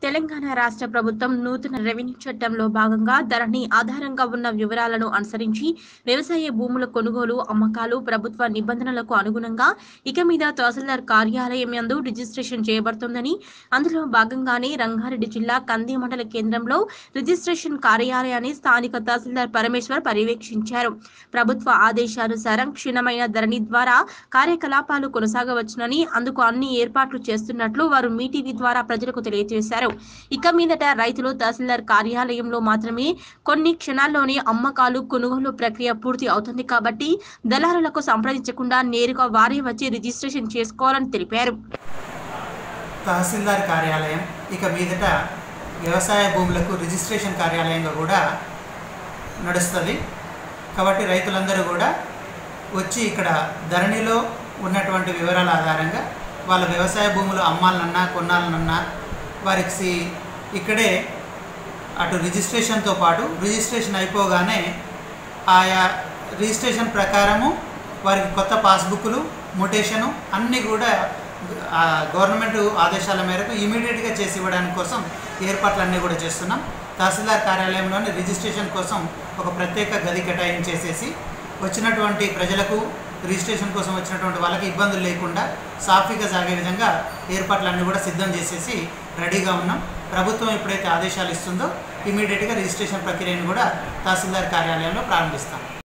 తెలంగాణ రాష్ట్ర ప్రభుత్వం నూతన రెవెన్యూ చట్టంలో భాగంగా ధరణి ఆధారంగా ఉన్న వివరాలను అనుసరించి వ్యవసాయ భూముల కొనుగోలు అమ్మకాలు ప్రభుత్వ నిబంధనలకు అనుగుణంగా ఇక మీద తహసీల్దార్ కార్యాలయం యందు రిజిస్ట్రేషన్ చేయబడుతుందని అందులో భాగంగానే రంగారెడ్డి జిల్లా కంది మండల కేంద్రంలో రిజిస్ట్రేషన్ కార్యాలయాన్ని స్థానిక తహసీల్దార్ పరమేశ్వర్ పర్యవేక్షించారు ప్రభుత్వ ఆదేశానుసారం క్షీణమైన ధరణి ద్వారా కార్యకలాపాలు కొనసాగవచ్చునని అందుకు అన్ని ఏర్పాట్లు చేస్తున్నట్లు వారు మీ టీవీ ద్వారా ప్రజలకు తెలియజేశారు ఇక మీదట రైతులు తహసీల్దార్ కార్యాలయంలో మాత్రమే కొన్ని క్షణాల్లోనే అమ్మకాలు కొనుగోలు ప్రక్రియ పూర్తి అవుతుంది కాబట్టి దళారులకు సంప్రదించకుండా నేరుగా వారే వచ్చి రిజిస్ట్రేషన్ చేసుకోవాలని తెలిపారు తహసీల్దార్ కార్యాలయం ఇక మీదట వ్యవసాయ భూములకు రిజిస్ట్రేషన్ కార్యాలయంగా కూడా నడుస్తుంది కాబట్టి రైతులందరూ కూడా వచ్చి ఇక్కడ ధరణిలో ఉన్నటువంటి వివరాల ఆధారంగా వాళ్ళ వ్యవసాయ భూములు అమ్మాలనన్నా కొనాలనన్నా వారికి సి- ఇక్కడే అటు రిజిస్ట్రేషన్తో పాటు రిజిస్ట్రేషన్ అయిపోగానే ఆయా రిజిస్ట్రేషన్ ప్రకారము వారికి కొత్త పాస్బుక్లు మొటేషను అన్నీ కూడా ఆ, గవర్నమెంట్ ఆదేశాల మేరకు ఇమీడియట్గా చేసి ఇవ్వడానికి కోసం ఏర్పాట్లన్నీ కూడా చేస్తున్నాం తహసీల్దార్ కార్యాలయంలోని రిజిస్ట్రేషన్ కోసం ఒక ప్రత్యేక గది కేటాయించేసేసి వచ్చినటువంటి ప్రజలకు రిజిస్ట్రేషన్ కోసం వచ్చినటువంటి వాళ్ళకి ఇబ్బందులు లేకుండా సాఫీగా సాగే విధంగా ఏర్పాట్లన్నీ కూడా సిద్ధం చేసేసి రెడీగా ఉన్నాం ప్రభుత్వం ఎప్పుడైతే ఆదేశాలు ఇస్తుందో ఇమీడియట్గా రిజిస్ట్రేషన్ ప్రక్రియను కూడా తహసీల్దార్ కార్యాలయంలో ప్రారంభిస్తాం